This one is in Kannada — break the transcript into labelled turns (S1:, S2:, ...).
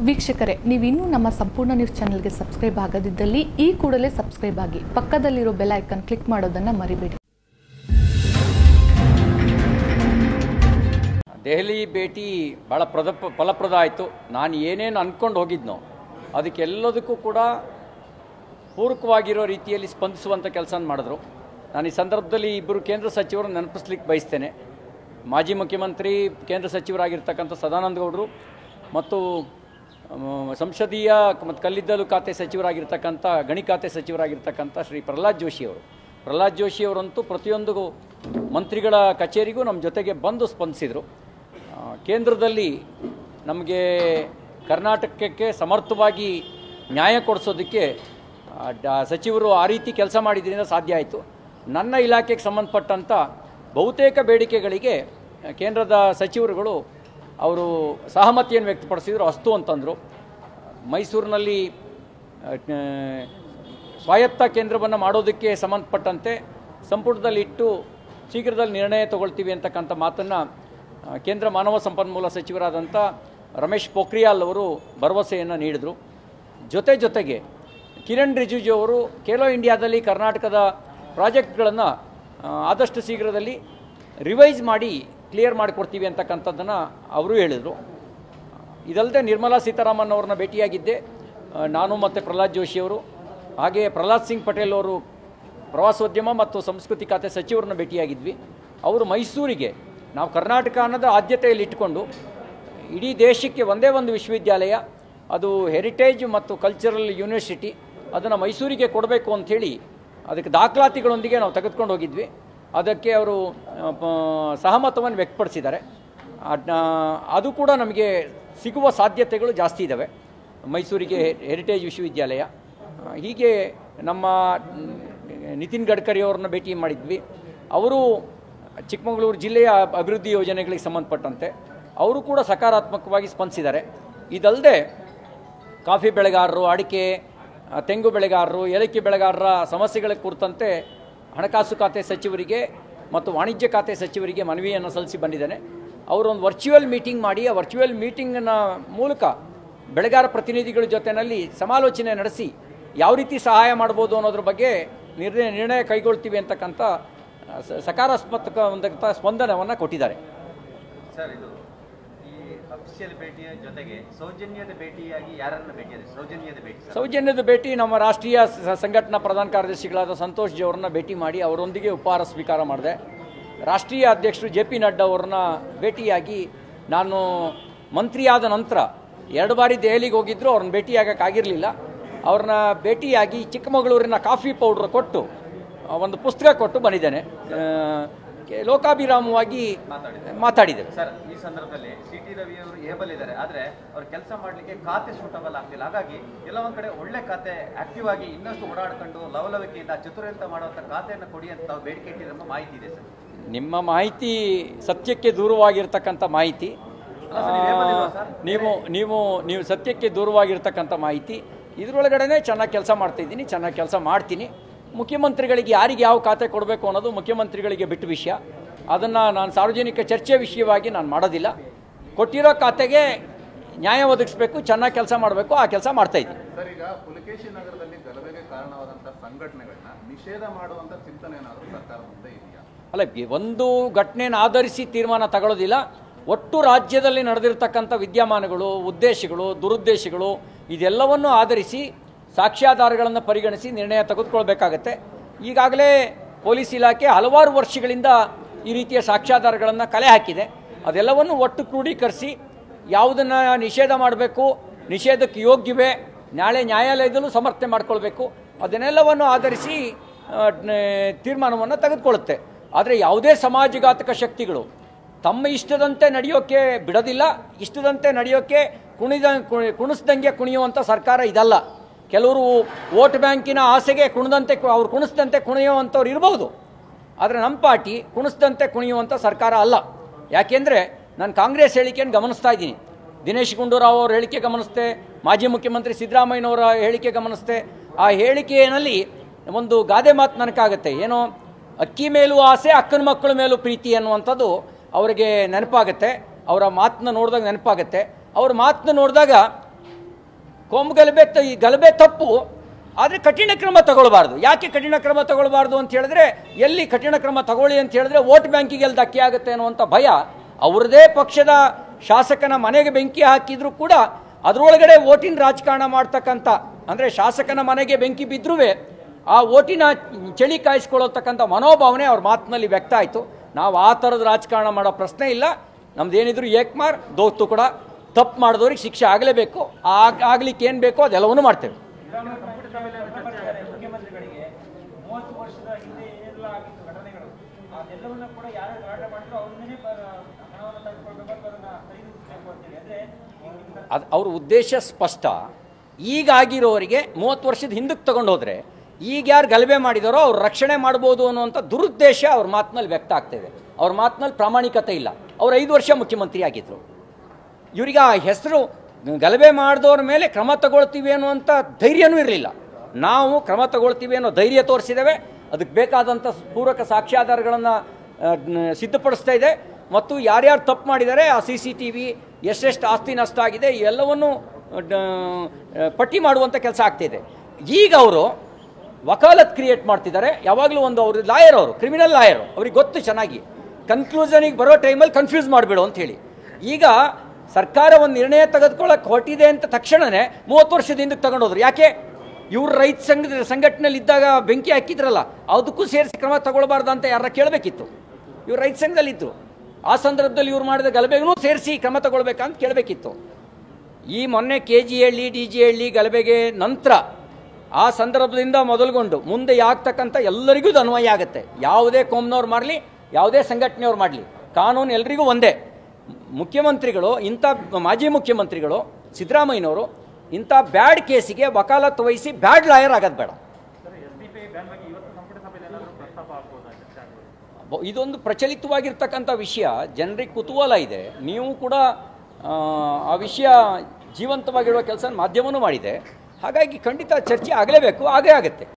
S1: ವೀಕ್ಷಕರೇ ನೀವಿನ್ನೂ ನಮ್ಮ ಸಂಪೂರ್ಣ ನ್ಯೂಸ್ ಚಾನೆಲ್ಗೆ ಸಬ್ಸ್ಕ್ರೈಬ್ ಆಗದಿದ್ದಲ್ಲಿ ಈ ಕೂಡಲೇ ಸಬ್ಸ್ಕ್ರೈಬ್ ಆಗಿ ಪಕ್ಕದಲ್ಲಿರೋ ಬೆಲ್ ಐಕನ್ ಕ್ಲಿಕ್ ಮಾಡೋದನ್ನು ಮರಿಬೇಡಿ
S2: ದೆಹಲಿ ಭೇಟಿ ಭಾಳ ಪ್ರದ ಫಲಪ್ರದ ಆಯಿತು ನಾನು ಏನೇನು ಅಂದ್ಕೊಂಡು ಹೋಗಿದ್ನೋ ಅದಕ್ಕೆಲ್ಲದಕ್ಕೂ ಕೂಡ ಪೂರಕವಾಗಿರೋ ರೀತಿಯಲ್ಲಿ ಸ್ಪಂದಿಸುವಂಥ ಕೆಲಸ ಮಾಡಿದ್ರು ನಾನು ಈ ಸಂದರ್ಭದಲ್ಲಿ ಇಬ್ಬರು ಕೇಂದ್ರ ಸಚಿವರನ್ನು ನೆನಪಿಸ್ಲಿಕ್ಕೆ ಬಯಸ್ತೇನೆ ಮಾಜಿ ಮುಖ್ಯಮಂತ್ರಿ ಕೇಂದ್ರ ಸಚಿವರಾಗಿರ್ತಕ್ಕಂಥ ಸದಾನಂದ ಗೌಡರು ಮತ್ತು ಮ್, ಸಂಸದೀಯ ಮತ್ತು ಕಲ್ಲಿದ್ದಲು ಖಾತೆ ಸಚಿವರಾಗಿರ್ತಕ್ಕಂಥ ಗಣಿ ಖಾತೆ ಸಚಿವರಾಗಿರ್ತಕ್ಕಂಥ ಶ್ರೀ ಪ್ರಹ್ಲಾದ್ ಜೋಶಿ ಅವರು ಪ್ರಹ್ಲಾದ್ ಜೋಶಿ ಅವರಂತೂ ಪ್ರತಿಯೊಂದು ಮಂತ್ರಿಗಳ ಕಚೇರಿಗೂ ನಮ್ಮ ಜೊತೆಗೆ ಬಂದು ಸ್ಪಂದಿಸಿದರು ಆ, ಕೇಂದ್ರದಲ್ಲಿ ನಮಗೆ ಕರ್ನಾಟಕಕ್ಕೆ ಸಮರ್ಥವಾಗಿ ನ್ಯಾಯ ಕೊಡಿಸೋದಕ್ಕೆ ಆ, ಡ- ಸಚಿವರು ಆ ರೀತಿ ಕೆಲಸ ಮಾಡಿದ್ರಿಂದ ಸಾಧ್ಯ ಆಯಿತು ನನ್ನ ಇಲಾಖೆಗೆ ಸಂಬಂಧಪಟ್ಟಂಥ ಬಹುತೇಕ ಬೇಡಿಕೆಗಳಿಗೆ ಆ, ಕೇಂದ್ರದ ಸಚಿವರುಗಳು ಅವರು ಸಹಮತಿಯನ್ನು ವ್ಯಕ್ತಪಡಿಸಿದರು ಅಸ್ತು ಅಂತಂದರು ಮೈಸೂರಿನಲ್ಲಿ ಆ, ಟ- ಸ್ವಾಯತ್ತ ಕೇಂದ್ರವನ್ನು ಮಾಡೋದಕ್ಕೆ ಸಂಬಂಧಪಟ್ಟಂತೆ ಸಂಪುಟದಲ್ಲಿ ಇಟ್ಟು ಶೀಘ್ರದಲ್ಲಿ ನಿರ್ಣಯ ತಗೊಳ್ತೀವಿ ಅಂತಕ್ಕಂಥ ಮಾತನ್ನು ಆ, ಕೇಂದ್ರ ಮಾನವ ಸಂಪನ್ಮೂಲ ಸಚಿವರಾದಂಥ ರಮೇಶ್ ಪೋಖ್ರಿಯಾಲ್ ಅವರು ಭರವಸೆಯನ್ನು ನೀಡಿದರು ಜೊತೆ ಜೊತೆಗೆ ಕಿರಣ್ ರಿಜಿಜು ಅವರು ಖೇಲೋ ಇಂಡಿಯಾದಲ್ಲಿ ಕರ್ನಾಟಕದ ಪ್ರಾಜೆಕ್ಟ್ಗಳನ್ನು ಆದಷ್ಟು ಶೀಘ್ರದಲ್ಲಿ ರಿವೈಸ್ ಮಾಡಿ ಕ್ಲಿಯರ್ ಮಾಡಿಕೊಡ್ತೀವಿ ಅಂತಕ್ಕಂಥದ್ದನ್ನು ಅವರು ಹೇಳಿದರು ಇದಲ್ಲದೆ ನಿರ್ಮಲಾ ಸೀತಾರಾಮನ್ ಅವ್ರನ್ನ ಭೇಟಿಯಾಗಿದ್ದೆ ಆ, ನಾನು ಮತ್ತು ಪ್ರಹ್ಲಾದ್ ಜೋಶಿಯವರು ಹಾಗೆ ಪ್ರಹ್ಲಾದ್ ಸಿಂಗ್ ಪಟೇಲ್ ಅವರು ಪ್ರವಾಸೋದ್ಯಮ ಮತ್ತು ಸಂಸ್ಕೃತಿ ಖಾತೆ ಸಚಿವರನ್ನ ಭೇಟಿಯಾಗಿದ್ವಿ ಅವರು ಮೈಸೂರಿಗೆ ನಾವು ಕರ್ನಾಟಕ ಅನ್ನೋದು ಆದ್ಯತೆಯಲ್ಲಿ ಇಟ್ಟುಕೊಂಡು ಇಡೀ ದೇಶಕ್ಕೆ ಒಂದೇ ಒಂದು ವಿಶ್ವವಿದ್ಯಾಲಯ ಅದು ಹೆರಿಟೇಜ್ ಮತ್ತು ಕಲ್ಚರಲ್ ಯೂನಿವರ್ಸಿಟಿ ಅದನ್ನು ಮೈಸೂರಿಗೆ ಕೊಡಬೇಕು ಅಂಥೇಳಿ ಅದಕ್ಕೆ ದಾಖಲಾತಿಗಳೊಂದಿಗೆ ನಾವು ತೆಗೆದುಕೊಂಡು ಹೋಗಿದ್ವಿ ಅದಕ್ಕೆ ಅವರು ಆ, ಪ- ಸಹಮತವನ್ನು ವ್ಯಕ್ತಪಡಿಸಿದ್ದಾರೆ ಅದ್ನ ಅದು ಕೂಡ ನಮಗೆ ಸಿಗುವ ಸಾಧ್ಯತೆಗಳು ಜಾಸ್ತಿ ಇದ್ದಾವೆ ಮೈಸೂರಿಗೆ ಹೆರಿಟೇಜ್ ವಿಶ್ವವಿದ್ಯಾಲಯ ಆ, ಹೀಗೆ ನಮ್ಮ ಮ್, ನಿತಿನ್ ಗಡ್ಕರಿ ಅವ್ರನ್ನ ಭೇಟಿ ಮಾಡಿದ್ವಿ ಅವರು ಚಿಕ್ಕಮಗಳೂರು ಜಿಲ್ಲೆಯ ಅಭಿವೃದ್ಧಿ ಯೋಜನೆಗಳಿಗೆ ಸಂಬಂಧಪಟ್ಟಂತೆ ಅವರು ಕೂಡ ಸಕಾರಾತ್ಮಕವಾಗಿ ಸ್ಪಂದಿಸಿದ್ದಾರೆ ಇದಲ್ಲದೆ ಕಾಫಿ ಬೆಳೆಗಾರರು ಅಡಿಕೆ ಆ, ತೆಂಗು ಬೆಳೆಗಾರರು ಏಲಕ್ಕಿ ಬೆಳೆಗಾರರ ಸಮಸ್ಯೆಗಳ ಕುರಿತಂತೆ ಹಣಕಾಸು ಖಾತೆ ಸಚಿವರಿಗೆ ಮತ್ತು ವಾಣಿಜ್ಯ ಖಾತೆ ಸಚಿವರಿಗೆ ಮನವಿಯನ್ನು ಸಲ್ಲಿಸಿ ಬಂದಿದ್ದೇನೆ ಅವರೊಂದು ವರ್ಚುವಲ್ ಮೀಟಿಂಗ್ ಮಾಡಿ ಆ ವರ್ಚುವಲ್ ಮೀಟಿಂಗ್ನ ಮೂಲಕ ಬೆಳೆಗಾರ ಪ್ರತಿನಿಧಿಗಳ ಜೊತೆಯಲ್ಲಿ ಸಮಾಲೋಚನೆ ನಡೆಸಿ ಯಾವ ರೀತಿ ಸಹಾಯ ಮಾಡ್ಬೋದು ಅನ್ನೋದ್ರ ಬಗ್ಗೆ ನಿರ್ಣಯ ನಿರ್ಣಯ ಕೈಗೊಳ್ತೀವಿ ಅಂತಕ್ಕಂಥ ಆ, ಸ- ಸಕಾರಾತ್ಮಕ ಒಂದಂಥ ಸ್ಪಂದನವನ್ನು ಕೊಟ್ಟಿದ್ದಾರೆ
S3: ಸರ್ ಇದು ಈ ಅಫಿಷಿಯಲ್ ಭೇಟಿಯ ಜೊತೆಗೆ ಸೌಜನ್ಯದ ಭೇಟಿಯಾಗಿ ಯಾರನ್ನ ಭೇಟಿಯಾದ್ರೆ ಸೌಜನ್ಯದ ಭೇಟಿ ಸರ್
S2: ಸೌಜನ್ಯದ ಭೇಟಿ ನಮ್ಮ ರಾಷ್ಟ್ರೀಯ ಸ- ಸಂಘಟನಾ ಪ್ರಧಾನ ಕಾರ್ಯದರ್ಶಿಗಳಾದ ಸಂತೋಷ್ ಜಿ ಅವರನ್ನ ಭೇಟಿ ಮಾಡಿ ಅವರೊಂದಿಗೆ ಉಪಹಾರ ಸ್ವೀಕಾರ ಮಾಡಿದೆ ರಾಷ್ಟ್ರೀಯ ಅಧ್ಯಕ್ಷರು ಜೆ ಪಿ ನಡ್ಡಾ ಅವರನ್ನ ಭೇಟಿಯಾಗಿ ನಾನು ಮಂತ್ರಿಯಾದ ನಂತರ ಎರಡು ಬಾರಿ ದೆಹಲಿಗೆ ಹೋಗಿದ್ದರು ಅವ್ರನ್ನ ಭೇಟಿಯಾಗಕ್ಕಾಗಿರಲಿಲ್ಲ ಅವ್ರನ್ನ ಭೇಟಿಯಾಗಿ ಚಿಕ್ಕಮಗಳೂರಿನ ಕಾಫಿ ಪೌಡ್ರ್ ಕೊಟ್ಟು ಆ, ಒಂದು ಪುಸ್ತಕ ಕೊಟ್ಟು ಬಂದಿದ್ದೇನೆ ಆ, ಕೆ- ಲೋಕಾಭಿರಾಮವಾಗಿ ಮಾತಾಡಿದ್ದೇವೆ
S3: ಸರ್ ಈ ಸಂದರ್ಭದಲ್ಲಿ ಸಿ ಟಿ ರವಿ ಅವರು ಏಬಲ್ ಇದ್ದಾರೆ ಆದ್ರೆ ಅವ್ರು ಕೆಲಸ ಮಾಡ್ಲಿಕ್ಕೆ ಖಾತೆ ಸೂಟಬಲ್ ಆಗ್ತಿಲ್ಲ ಹಾಗಾಗಿ ಎಲ್ಲ ಒಂದ್ ಕಡೆ ಒಳ್ಳೆ ಖಾತೆ ಆಕ್ಟಿವ್ ಆಗಿ ಇನ್ನಷ್ಟು ಓಡಾಡ್ಕೊಂಡು ಲವಲವಿಕೆಯಿಂದ ಚತುರ್ಯಂತ ಮಾಡುವಂತ ಖಾತೆಯನ್ನು ಕೊಡಿ ಅಂತ ತಾವು ಬೇಡಿಕೆ ಇಟ್ಟಿರೋ ಮಾಹಿತಿ ಇದೆ ಸರ್
S2: ನಿಮ್ಮ ಮಾಹಿತಿ ಸತ್ಯಕ್ಕೆ ದೂರವಾಗಿರ್ತಕ್ಕಂಥ ಮಾಹಿತಿ
S3: ಅಲ್ಲ ಸರ್, ನೀವು ಏಮಲ್ಲಿಲ್ವಾ ಸರ್?
S2: ನೀವು ನೀವು ನೀವು ಸತ್ಯಕ್ಕೆ ದೂರವಾಗಿರ್ತಕ್ಕಂಥ ಮಾಹಿತಿ ಇದರೊಳಗಡೆ ಚೆನ್ನಾಗಿ ಕೆಲಸ ಮಾಡ್ತಾಯಿದ್ದೀನಿ ಚೆನ್ನಾಗಿ ಕೆಲಸ ಮಾಡ್ತೀನಿ ಮುಖ್ಯಮಂತ್ರಿಗಳಿಗೆ ಯಾರಿಗೆ ಯಾವ ಖಾತೆ ಕೊಡಬೇಕು ಅನ್ನೋದು ಮುಖ್ಯಮಂತ್ರಿಗಳಿಗೆ ಬಿಟ್ಟ ವಿಷಯ ಅದನ್ನು ನಾನು ಸಾರ್ವಜನಿಕ ಚರ್ಚೆ ವಿಷಯವಾಗಿ ನಾನು ಮಾಡೋದಿಲ್ಲ ಕೊಟ್ಟಿರೋ ಖಾತೆಗೆ ನ್ಯಾಯ ಒದಗಿಸ್ಬೇಕು ಚೆನ್ನಾಗಿ ಕೆಲಸ ಮಾಡಬೇಕು ಆ ಕೆಲಸ ಮಾಡ್ತಾಯಿದ್ದೀನಿ
S4: ಸರ್ ಈಗ ಪುಲಕೇಶಿ ನಗರದಲ್ಲಿ ಗಲಭೆಗೆ ಕಾರಣವಾದಂತಹ ಸಂಘಟನೆಗಳನ್ನ ನಿಷೇಧ ಮಾಡುವಂತ ಚಿಂತನೆ ಏನಾದರೂ ಸರ್ಕಾರದ ಮುಂದೆ ಇದೆಯಾ
S2: ಅಲ್ಲ ಈ ಒಂದು ಘಟನೆಯನ್ನು ಆಧರಿಸಿ ತೀರ್ಮಾನ ತಗೊಳ್ಳೋದಿಲ್ಲ ಒಟ್ಟು ರಾಜ್ಯದಲ್ಲಿ ನಡೆದಿರ್ತಕ್ಕಂಥ ವಿದ್ಯಮಾನಗಳು ಉದ್ದೇಶಗಳು ದುರುದ್ದೇಶಗಳು ಇದೆಲ್ಲವನ್ನು ಆಧರಿಸಿ ಸಾಕ್ಷ್ಯಾಧಾರಗಳನ್ನು ಪರಿಗಣಿಸಿ ನಿರ್ಣಯ ತೆಗೆದುಕೊಳ್ಬೇಕಾಗತ್ತೆ ಈಗಾಗಲೇ ಪೊಲೀಸ್ ಇಲಾಖೆ ಹಲವಾರು ವರ್ಷಗಳಿಂದ ಈ ರೀತಿಯ ಸಾಕ್ಷ್ಯಾಧಾರಗಳನ್ನು ಕಲೆ ಹಾಕಿದೆ ಅದೆಲ್ಲವನ್ನು ಒಟ್ಟು ಕ್ರೋಢೀಕರಿಸಿ ಯಾವುದನ್ನು ನಿಷೇಧ ಮಾಡಬೇಕು ನಿಷೇಧಕ್ಕೆ ಯೋಗ್ಯವೇ ನಾಳೆ ನ್ಯಾಯಾಲಯದಲ್ಲೂ ಸಮರ್ಥನೆ ಮಾಡ್ಕೊಳ್ಬೇಕು ಅದನ್ನೆಲ್ಲವನ್ನು ಆಧರಿಸಿ ಆ, ನ- ತೀರ್ಮಾನವನ್ನು ತೆಗೆದುಕೊಳ್ಳುತ್ತೆ ಆದರೆ ಯಾವುದೇ ಸಮಾಜಘಾತಕ ಶಕ್ತಿಗಳು ತಮ್ಮ ಇಷ್ಟದಂತೆ ನಡೆಯೋಕ್ಕೆ ಬಿಡೋದಿಲ್ಲ ಇಷ್ಟದಂತೆ ನಡೆಯೋಕ್ಕೆ ಕುಣಿದ ಕು- ಕುಣಿಸ್ದಂಗೆ ಕುಣಿಯುವಂಥ ಸರ್ಕಾರ ಇದಲ್ಲ ಕೆಲವರು ವೋಟ್ ಬ್ಯಾಂಕಿನ ಆಸೆಗೆ ಕುಣಿದಂತೆ ಕು- ಅವ್ರು ಕುಣಿಸ್ದಂತೆ ಕುಣಿಯುವಂಥವ್ರು ಇರ್ಬೋದು ಆದರೆ ನಮ್ಮ ಪಾರ್ಟಿ ಕುಣಿಸ್ದಂತೆ ಕುಣಿಯುವಂಥ ಸರ್ಕಾರ ಅಲ್ಲ ಯಾಕೆಂದರೆ ನಾನು ಕಾಂಗ್ರೆಸ್ ಹೇಳಿಕೆಯನ್ನು ಗಮನಿಸ್ತಾ ಇದ್ದೀನಿ ದಿನೇಶ್ ಗುಂಡೂರಾವ್ ಅವ್ರ ಹೇಳಿಕೆ ಗಮನಿಸ್ತೆ ಮಾಜಿ ಮುಖ್ಯಮಂತ್ರಿ ಸಿದ್ದರಾಮಯ್ಯನವರ ಹೇಳಿಕೆ ಗಮನಿಸ್ತೆ ಆ ಹೇಳಿಕೆಯಲ್ಲಿ ಒಂದು ಗಾದೆ ಮಾತು ನನಗಾಗತ್ತೆ ಏನೋ ಅಕ್ಕಿ ಮೇಲೂ ಆಸೆ ಅಕ್ಕನ ಮಕ್ಕಳ ಮೇಲೂ ಪ್ರೀತಿ ಅನ್ನುವಂಥದ್ದು ಅವರಿಗೆ ನೆನಪಾಗತ್ತೆ ಅವರ ಮಾತನ್ನ ನೋಡಿದಾಗ ನೆನಪಾಗತ್ತೆ ಅವ್ರ ಮಾತನ್ನ ನೋಡಿದಾಗ ಕೋಮು ಗಲಭೆ ತ- ಈ ಗಲಭೆ ತಪ್ಪು ಆದರೆ ಕಠಿಣ ಕ್ರಮ ತಗೊಳ್ಬಾರ್ದು ಯಾಕೆ ಕಠಿಣ ಕ್ರಮ ತಗೊಳ್ಬಾರ್ದು ಅಂತ ಹೇಳಿದ್ರೆ ಎಲ್ಲಿ ಕಠಿಣ ಕ್ರಮ ತಗೊಳ್ಳಿ ಅಂತ ಹೇಳಿದ್ರೆ ವೋಟ್ ಬ್ಯಾಂಕಿಗೆ ಎಲ್ಲಿ ಧಕ್ಕೆ ಆಗುತ್ತೆ ಅನ್ನುವಂಥ ಭಯ ಅವ್ರದೇ ಪಕ್ಷದ ಶಾಸಕನ ಮನೆಗೆ ಬೆಂಕಿ ಹಾಕಿದ್ರು ಕೂಡ ಅದರೊಳಗಡೆ ಓಟಿನ ರಾಜಕಾರಣ ಮಾಡ್ತಕ್ಕಂಥ ಅಂದರೆ ಶಾಸಕನ ಮನೆಗೆ ಬೆಂಕಿ ಬಿದ್ರೂ ಆ ಓಟಿನ ಚಳಿ ಕಾಯಿಸ್ಕೊಳ್ಳತಕ್ಕಂಥ ಮನೋಭಾವನೆ ಅವ್ರ ಮಾತಿನಲ್ಲಿ ವ್ಯಕ್ತ ಆಯಿತು ನಾವು ಆ ಥರದ ರಾಜಕಾರಣ ಮಾಡೋ ಪ್ರಶ್ನೆ ಇಲ್ಲ ನಮ್ದೇನಿದ್ರು ಏಕ್ಮಾರ್ ದೋಸ್ತು ಕೂಡ ತಪ್ಪು ಮಾಡಿದವ್ರಿಗೆ ಶಿಕ್ಷೆ ಆಗಲೇಬೇಕು ಆಗ ಆಗ್ಲಿಕ್ಕೆ ಏನು ಬೇಕೋ ಅದೆಲ್ಲವನ್ನೂ ಮಾಡ್ತೇವೆ
S5: ಮುಖ್ಯಮಂತ್ರಿಗಳಿಗೆ ಮೂವತ್ತು ವರ್ಷದ ಹಿಂದೆ ಏನೆಲ್ಲ ಆಗಿತ್ತು ಘಟನೆಗಳು ಅದೆಲ್ಲವನ್ನ ಕೂಡ ಯಾರು ಗಲಾಟೆ ಮಾಡಿದ್ರು ಅವ್ರನ್ನೇ ಹಣವನ್ನು ತೆಗೆದುಕೊಳ್ಬೇಕು ಅಥವಾ ಅದನ್ನ ಖರೀದಿಸಬೇಕು ಅಂತೇಳಿ ಅಂದ್ರೆ ಈಗ ನಿಮ್ಮ
S2: ಅದು ಅವ್ರ ಉದ್ದೇಶ ಸ್ಪಷ್ಟ ಈಗ ಆಗಿರೋರಿಗೆ ಮೂವತ್ತು ವರ್ಷದ ಹಿಂದಕ್ಕೆ ತಗೊಂಡು ಹೋದರೆ ಈಗ ಯಾರು ಗಲಭೆ ಮಾಡಿದಾರೋ ಅವ್ರು ರಕ್ಷಣೆ ಮಾಡ್ಬೋದು ಅನ್ನುವಂಥ ದುರುದ್ದೇಶ ಅವ್ರ ಮಾತಿನಲ್ಲಿ ವ್ಯಕ್ತ ಆಗ್ತಿದೆ ಅವ್ರ ಮಾತಿನಲ್ಲಿ ಪ್ರಾಮಾಣಿಕತೆ ಇಲ್ಲ ಅವ್ರು ಐದು ವರ್ಷ ಮುಖ್ಯಮಂತ್ರಿ ಆಗಿದ್ರು ಇವರಿಗೆ ಆ ಹೆಸರು ಗಲಭೆ ಮಾಡಿದವ್ರ ಮೇಲೆ ಕ್ರಮ ತಗೊಳ್ತೀವಿ ಅನ್ನುವಂಥ ಧೈರ್ಯನೂ ಇರಲಿಲ್ಲ ನಾವು ಕ್ರಮ ತಗೊಳ್ತೀವಿ ಅನ್ನೋ ಧೈರ್ಯ ತೋರಿಸಿದ್ದೇವೆ ಅದಕ್ಕೆ ಬೇಕಾದಂಥ ಪೂರಕ ಸಾಕ್ಷ್ಯಾಧಾರಗಳನ್ನು ಸಿದ್ಧಪಡಿಸ್ತಾ ಇದೆ ಮತ್ತು ಯಾರ್ಯಾರು ತಪ್ಪು ಮಾಡಿದ್ದಾರೆ ಆ ಸಿ ಸಿ ಟಿ ವಿ ಎಷ್ಟೆಷ್ಟು ಆಸ್ತಿ ನಷ್ಟ ಆಗಿದೆ ಎಲ್ಲವನ್ನು ಡ- ಪಟ್ಟಿ ಮಾಡುವಂಥ ಕೆಲಸ ಆಗ್ತಿದೆ ಈಗ ಅವರು ವಕಾಲತ್ ಕ್ರಿಯೇಟ್ ಮಾಡ್ತಿದ್ದಾರೆ ಯಾವಾಗಲೂ ಒಂದು ಅವರು ಲಾಯರ್ ಅವರು ಕ್ರಿಮಿನಲ್ ಲಾಯರ್ ಅವ್ರಿಗೆ ಗೊತ್ತು ಚೆನ್ನಾಗಿ ಕನ್ಕ್ಲೂಷನಿಗೆ ಬರೋ ಟೈಮಲ್ಲಿ ಕನ್ಫ್ಯೂಸ್ ಮಾಡಿಬಿಡು ಅಂತ ಹೇಳಿ ಈಗ ಸರ್ಕಾರ ಒಂದು ನಿರ್ಣಯ ತೆಗೆದುಕೊಳ್ಳಕ್ಕೆ ಹೊರಟಿದೆ ಅಂತ ತಕ್ಷಣವೇ ಮೂವತ್ತು ವರ್ಷದ ಹಿಂದಕ್ಕೆ ತಗೊಂಡೋದ್ರು ಯಾಕೆ ಇವ್ರು ರೈತ ಸಂಘದ ಸಂಘಟನೆಯಲ್ಲಿ ಇದ್ದಾಗ ಬೆಂಕಿ ಹಾಕಿದ್ರಲ್ಲ ಅದಕ್ಕೂ ಸೇರಿಸಿ ಕ್ರಮ ತಗೊಳ್ಬಾರ್ದು ಅಂತ ಯಾರ ಕೇಳಬೇಕಿತ್ತು ಇವ್ರು ರೈತ ಸಂಘದಲ್ಲಿದ್ದರು ಆ ಸಂದರ್ಭದಲ್ಲಿ ಇವ್ರು ಮಾಡಿದ ಗಲಭೆಗೂ ಸೇರಿಸಿ ಕ್ರಮ ತಗೊಳ್ಬೇಕಂತ ಕೇಳಬೇಕಿತ್ತು ಈ ಮೊನ್ನೆ K G Halli D G Halli ಗಲಭೆಗೆ ನಂತರ ಆ ಸಂದರ್ಭದಿಂದ ಮೊದಲುಗೊಂಡು ಮುಂದೆ ಆಗ್ತಕ್ಕಂಥ ಎಲ್ಲರಿಗೂ ಇದು ಅನ್ವಯ ಆಗುತ್ತೆ ಯಾವುದೇ ಕೋಮ್ನವ್ರು ಮಾಡಲಿ ಯಾವುದೇ ಸಂಘಟನೆಯವ್ರು ಮಾಡಲಿ ಕಾನೂನು ಎಲ್ರಿಗೂ ಒಂದೇ ಮುಖ್ಯಮಂತ್ರಿಗಳು ಇಂಥ ಮಾಜಿ ಮುಖ್ಯಮಂತ್ರಿಗಳು ಸಿದ್ದರಾಮಯ್ಯನವರು ಇಂಥ ಬ್ಯಾಡ್ ಕೇಸಿಗೆ ವಕಾಲತ್ತು ವಹಿಸಿ ಬ್ಯಾಡ್ ಲಾಯರ್ ಆಗೋದು ಬೇಡ ಬ- ಇದೊಂದು ಪ್ರಚಲಿತವಾಗಿರ್ತಕ್ಕಂಥ ವಿಷಯ ಜನರಿಗೆ ಕುತೂಹಲ ಇದೆ ನೀವು ಕೂಡ ಆ, ಆ ವಿಷಯ ಜೀವಂತವಾಗಿರುವ ಕೆಲಸ ಮಾಧ್ಯಮನೂ ಮಾಡಿದೆ ಹಾಗಾಗಿ ಖಂಡಿತ ಚರ್ಚೆ ಆಗಲೇಬೇಕು ಆಗೇ ಆಗುತ್ತೆ